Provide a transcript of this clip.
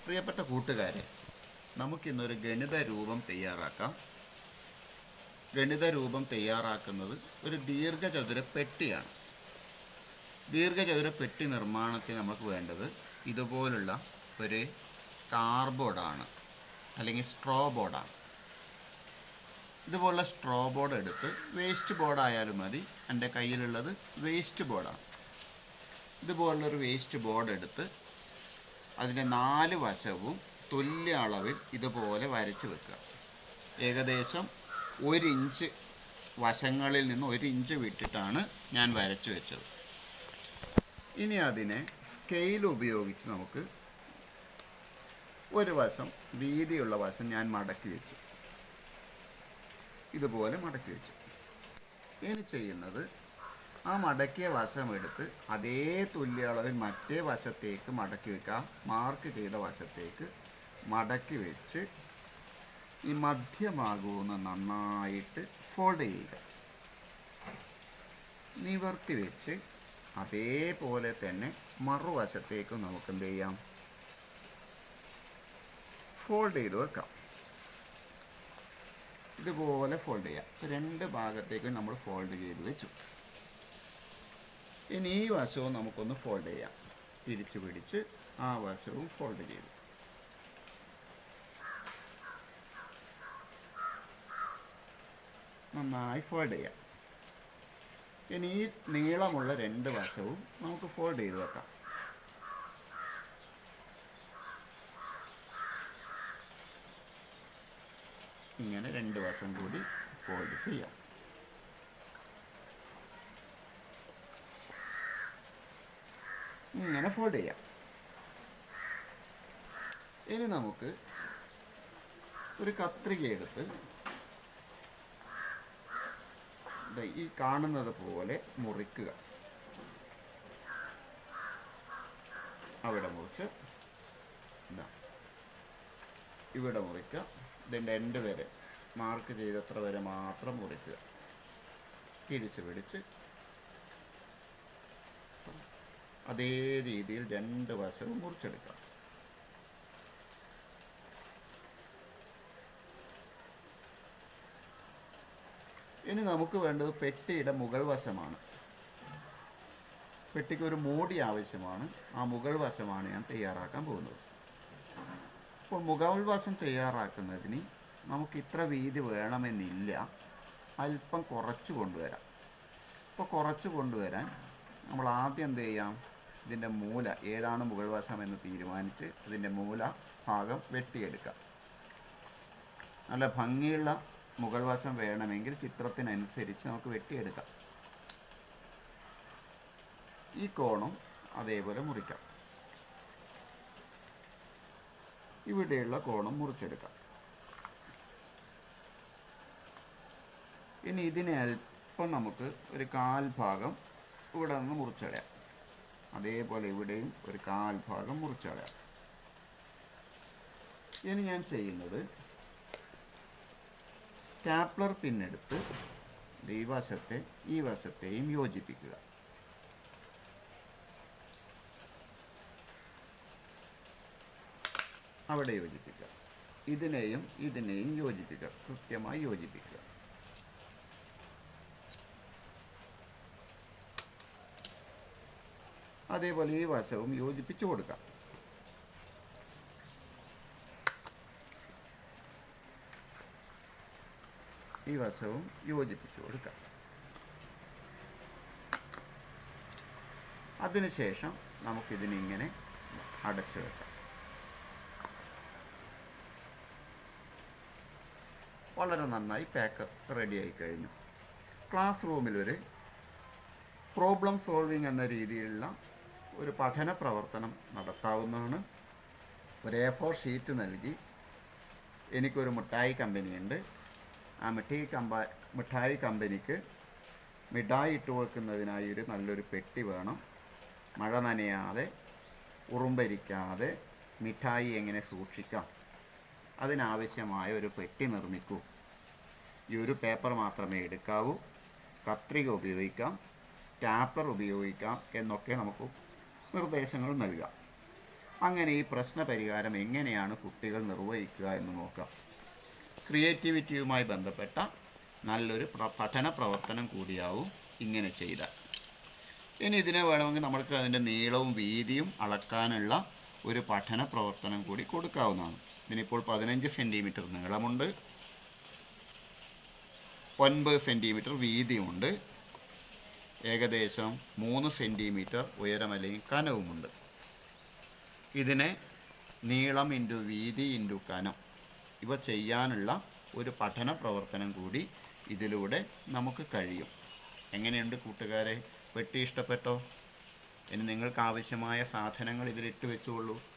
പ്രിയപ്പെട്ട കൂട്ടുകാരെ നമുക്കിന്നൊരു ഗണിത രൂപം തയ്യാറാക്കാം ഗണിത രൂപം തയ്യാറാക്കുന്നത് ഒരു ദീർഘചതുര പെട്ടിയാണ് ദീർഘചതുര പെട്ടി നിർമ്മാണത്തിന് നമുക്ക് വേണ്ടത് ഇതുപോലുള്ള ഒരു കാർബോർഡാണ് അല്ലെങ്കിൽ സ്ട്രോ ബോർഡാണ് ഇതുപോലുള്ള സ്ട്രോ ബോർഡ് എടുത്ത് വേസ്റ്റ് ബോർഡായാലും മതി എൻ്റെ കയ്യിലുള്ളത് വേസ്റ്റ് ബോർഡാണ് ഇതുപോലുള്ളൊരു വേസ്റ്റ് ബോർഡ് എടുത്ത് അതിൻ്റെ നാല് വശവും തുല്യ അളവിൽ ഇതുപോലെ വരച്ച് വെക്കുക ഏകദേശം ഒരു ഇഞ്ച് വശങ്ങളിൽ നിന്ന് ഒരു ഇഞ്ച് വിട്ടിട്ടാണ് ഞാൻ വരച്ചു വെച്ചത് ഇനി അതിനെ സ്കെയിൽ ഉപയോഗിച്ച് നമുക്ക് ഒരു വശം വീതിയുള്ള വശം ഞാൻ മടക്കി വെച്ചു ഇതുപോലെ മടക്കി വെച്ചു ഇനി ചെയ്യുന്നത് ആ മടക്കിയ വശം എടുത്ത് അതേ തുല്യ അളവിൽ മറ്റേ വശത്തേക്ക് മടക്കി വെക്കാം മാർക്ക് ചെയ്ത വശത്തേക്ക് മടക്കി വെച്ച് ഈ മധ്യഭാഗവും നന്നായിട്ട് ഫോൾഡ് ചെയ്യുക നിവർത്തി വെച്ച് അതേപോലെ തന്നെ മറുവശത്തേക്ക് നമുക്ക് എന്ത് ചെയ്യാം ഫോൾഡ് ചെയ്ത് വെക്കാം ഇതുപോലെ ഫോൾഡ് ചെയ്യാം ഇപ്പൊ രണ്ട് ഭാഗത്തേക്കും നമ്മൾ ഫോൾഡ് ചെയ്ത് വെച്ചു ഇനി ഈ വശവും നമുക്കൊന്ന് ഫോൾഡ് ചെയ്യാം തിരിച്ചു പിടിച്ച് ആ വശവും ഫോൾഡ് ചെയ്തു നന്നായി ഫോൾഡ് ചെയ്യാം ഇനി ഈ നീളമുള്ള രണ്ട് വശവും നമുക്ക് ഫോൾഡ് ചെയ്ത് വെക്കാം ഇങ്ങനെ രണ്ട് വശം കൂടി ഫോൾഡ് ചെയ്യാം ഇങ്ങനെ ഫോൾഡ് ചെയ്യാം ഇനി നമുക്ക് ഒരു കത്രിക എടുത്ത് ദേ ഈ കാണുന്നത് പോലെ മുറിക്കുക അവിടെ മുറിച്ച് ഇതാ ഇവിടെ മുറിക്കുക ഇതിൻ്റെ എൻഡ് വരെ മാർക്ക് ചെയ്തത്ര വരെ മാത്രം മുറിക്കുക തിരിച്ച് പിടിച്ച് അതേ രീതിയിൽ രണ്ട് വശവും മുറിച്ചെടുക്കാം ഇനി നമുക്ക് വേണ്ടത് പെട്ടിയുടെ മുകൾ വശമാണ് പെട്ടിക്ക് ഒരു മൂടി ആവശ്യമാണ് ആ മുകൾ വശമാണ് ഞാൻ തയ്യാറാക്കാൻ പോകുന്നത് അപ്പോൾ മുകൾ വശം തയ്യാറാക്കുന്നതിന് നമുക്ക് ഇത്ര വീതി വേണമെന്നില്ല അല്പം കുറച്ച് കൊണ്ടുവരാം അപ്പോൾ കുറച്ച് കൊണ്ടുവരാൻ നമ്മൾ ആദ്യം എന്ത് ചെയ്യാം ഇതിൻ്റെ മൂല ഏതാണ് മുകൾ വശം എന്ന് തീരുമാനിച്ച് ഇതിൻ്റെ മൂല ഭാഗം വെട്ടിയെടുക്കാം നല്ല ഭംഗിയുള്ള മുകൾ വശം വേണമെങ്കിൽ ചിത്രത്തിനനുസരിച്ച് നമുക്ക് വെട്ടിയെടുക്കാം ഈ കോണും അതേപോലെ മുറിക്കാം ഇവിടെയുള്ള കോണും മുറിച്ചെടുക്കാം ഇനി ഇതിനെ അല്പം നമുക്ക് ഒരു കാൽ ഭാഗം ഇവിടെ നിന്ന് മുറിച്ചടയാം അതേപോലെ ഇവിടെയും ഒരു കാൽ ഭാഗം മുറിച്ചടയാം ഇനി ഞാൻ ചെയ്യുന്നത് സ്റ്റാപ്ലർ പിന്നെടുത്ത് ഈ വശത്തെ ഈ വശത്തെയും യോജിപ്പിക്കുക അവിടെ യോജിപ്പിക്കുക ഇതിനെയും ഇതിനെയും യോജിപ്പിക്കുക കൃത്യമായി യോജിപ്പിക്കുക അതേപോലെ ഈ വശവും യോജിപ്പിച്ചു കൊടുക്കാം ഈ വശവും യോജിപ്പിച്ചു കൊടുക്കാം അതിനുശേഷം നമുക്കിതിനിങ്ങനെ അടച്ചു വെക്കാം വളരെ നന്നായി പാക്ക് റെഡിയായി കഴിഞ്ഞു ക്ലാസ് റൂമിൽ ഒരു പ്രോബ്ലം സോൾവിങ് എന്ന രീതിയിലുള്ള ഒരു പഠന പ്രവർത്തനം നടത്താവുന്നതാണ് ഒരു എ ഫോർ ഷീറ്റ് നൽകി എനിക്കൊരു മിഠായി കമ്പനിയുണ്ട് ആ മിഠായി കമ്പ മിഠായി കമ്പനിക്ക് മിഠായി ഇട്ട് വെക്കുന്നതിനായി ഒരു നല്ലൊരു പെട്ടി വേണം മഴ നനയാതെ ഉറുമ്പരിക്കാതെ മിഠായി എങ്ങനെ സൂക്ഷിക്കാം അതിനാവശ്യമായ ഒരു പെട്ടി നിർമ്മിക്കൂ ഈ ഒരു പേപ്പർ മാത്രമേ എടുക്കാവൂ കത്രിക ഉപയോഗിക്കാം സ്റ്റാപ്ലർ ഉപയോഗിക്കാം എന്നൊക്കെ നമുക്ക് നിർദ്ദേശങ്ങൾ നൽകാം അങ്ങനെ ഈ പ്രശ്ന പരിഹാരം എങ്ങനെയാണ് കുട്ടികൾ നിർവഹിക്കുക എന്ന് നോക്കാം ക്രിയേറ്റിവിറ്റിയുമായി ബന്ധപ്പെട്ട നല്ലൊരു പ്ര- പഠന പ്രവർത്തനം കൂടിയാവും ഇങ്ങനെ ചെയ്താൽ ഇനി ഇതിനെ വേണമെങ്കിൽ നമ്മൾക്ക് അതിൻ്റെ നീളവും വീതിയും അളക്കാനുള്ള ഒരു പഠന പ്രവർത്തനം കൂടി കൊടുക്കാവുന്നതാണ് ഇതിനിപ്പോൾ പതിനഞ്ച് സെൻറ്റിമീറ്റർ നീളമുണ്ട് ഒൻപത് സെൻറ്റിമീറ്റർ വീതിയുമുണ്ട് ഏകദേശം മൂന്ന് സെൻറ്റിമീറ്റർ ഉയരം അല്ലെങ്കിൽ കനവുമുണ്ട് ഇതിനെ നീളം ഇൻറ്റു വീതി ഇൻറ്റു കനം ഇവ ചെയ്യാനുള്ള ഒരു പഠന പ്രവർത്തനം കൂടി ഇതിലൂടെ നമുക്ക് കഴിയും എങ്ങനെയുണ്ട് കൂട്ടുകാരെ വെട്ടി ഇഷ്ടപ്പെട്ടോ ഇനി നിങ്ങൾക്ക് ആവശ്യമായ സാധനങ്ങൾ ഇതിലിട്ട് വെച്ചുകൊള്ളൂ